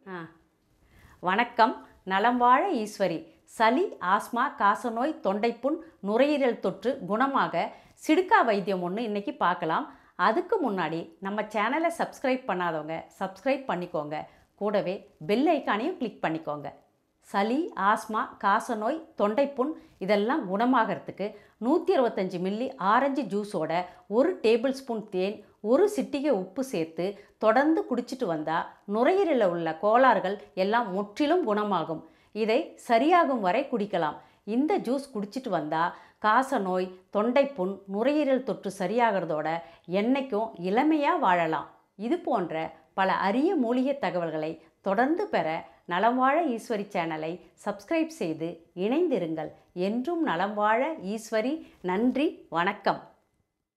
ஆ வணக்கம் நலம் வாழ ஈஸ்வரி சளி ஆஸ்மா காசநோய் தொண்டைப்புண் நுரையீரல் தொற்று குணமாக சிடுக்கா வைத்தியம் ஒன்று இன்றைக்கி பார்க்கலாம் அதுக்கு முன்னாடி நம்ம சேனலை சப்ஸ்கிரைப் பண்ணாதவங்க சப்ஸ்கிரைப் பண்ணிக்கோங்க கூடவே பெல் ஐக்கானையும் கிளிக் பண்ணிக்கோங்க சளி ஆஸ்மா காசநோய் தொண்டைப்புண் இதெல்லாம் குணமாகறதுக்கு நூற்றி இருபத்தஞ்சி மில்லி ஆரஞ்சு ஜூஸோட ஒரு டேபிள் ஸ்பூன் தேன் ஒரு சிட்டிகை உப்பு சேர்த்து தொடர்ந்து குடிச்சிட்டு வந்தால் நுரையீரலில் உள்ள கோளாறுகள் எல்லாம் முற்றிலும் குணமாகும் இதை சரியாகும் வரை குடிக்கலாம் இந்த ஜூஸ் குடிச்சிட்டு வந்தால் காசநோய் தொண்டைப்புண் நுரையீரல் தொற்று சரியாகிறதோட என்னைக்கும் இளமையாக வாழலாம் இது போன்ற பல அரிய மூலிகை தகவல்களை தொடர்ந்து பெற நலம் வாழ ஈஸ்வரி சேனலை சப்ஸ்கிரைப் செய்து இணைந்திருங்கள் என்றும் நலம் வாழ ஈஸ்வரி நன்றி வணக்கம்